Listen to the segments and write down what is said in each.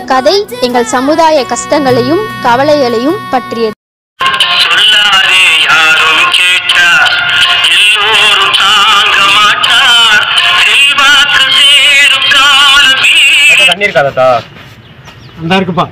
கதை எங்கள் சமுதாய கஷ்டங்களையும் கவலைகளையும் பற்றியது சொல்லாதே யாரும் கேட்டார் எல்லோரும் தாங்க மாட்டார் செல்வாக்கு சேரும் காலம் வீடு தண்ணி இருக்காதா அந்த இருக்குப்பா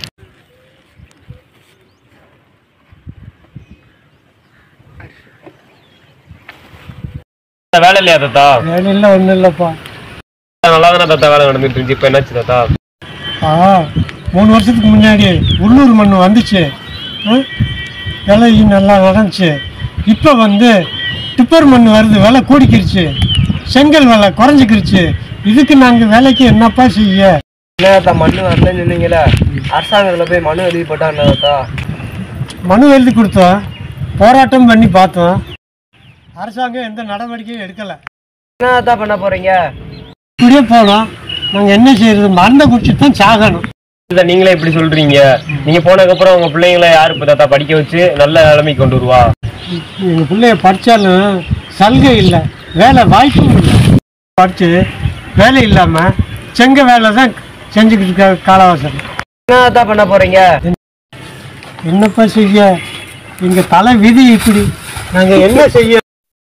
வேலை இல்லையா தாத்தா வேலையில் ஒன்றும் இல்லைப்பா நல்லா தானே தாத்தா வேலை நடந்துட்டு இருந்துச்சு இப்போ என்னாச்சு தாத்தா ஆ மூணு வருஷத்துக்கு முன்னாடி உள்ளூர் மண் வந்துச்சு ஆ? விலை நல்லா நடந்துச்சு இப்போ வந்து டிப்பர் மண் வருது விலை கூடிக்கிருச்சு செங்கல் விலை குறைஞ்சிக்கிருச்சு இதுக்கு நாங்கள் வேலைக்கு என்னப்பா செய்ய என்னத்தா மண்ணு வரலன்னு சொன்னீங்களே அரசாங்கத்தில் போய் மனு எழுதி போட்டா என்னத்தா மனு எழுதி கொடுத்தோம் போராட்டம் பண்ணி பார்த்தோம் அரசாங்கம் எந்த நடவடிக்கையும் எடுக்கலை என்னத்தா பண்ண போறீங்க இப்படியே போனோம் நாங்கள் என்ன செய்யறது மருந்தை குடிச்சிட்டு தான் சாகணும் இதை நீங்களே இப்படி சொல்றீங்க நீங்க போனதுக்கப்புறம் உங்க பிள்ளைங்களை யாரு இப்போ தாத்தா படிக்க வச்சு நல்ல நிலைமைக்கு கொண்டு வருவா எங்கள் பிள்ளைய படித்தாலும் சலுகை இல்லை வேலை வாய்ப்பும் இல்லை படித்து வேலை இல்லாமல் செங்க வேலை தான் செஞ்சுக்கிட்டு இருக்க காலவாசம் என்னத்தா பண்ண போறீங்க என்னப்பா செய்ய எங்கள் தலை விதி இப்படி நாங்கள் என்ன செய்ய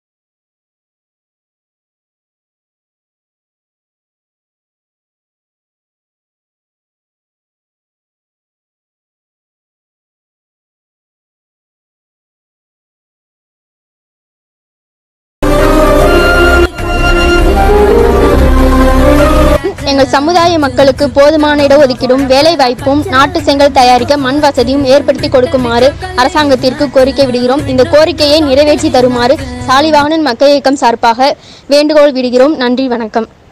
எங்கள் சமுதாய மக்களுக்கு போதுமான இடஒதுக்கீடும் வேலை வாய்ப்பும் நாட்டு செங்கல் தயாரிக்க மண் வசதியும் ஏற்படுத்தி கொடுக்குமாறு அரசாங்கத்திற்கு கோரிக்கை விடுகிறோம் இந்த கோரிக்கையை நிறைவேற்றி தருமாறு சாலிவாகனன் மக்கள் இயக்கம் சார்பாக வேண்டுகோள் விடுகிறோம் நன்றி வணக்கம்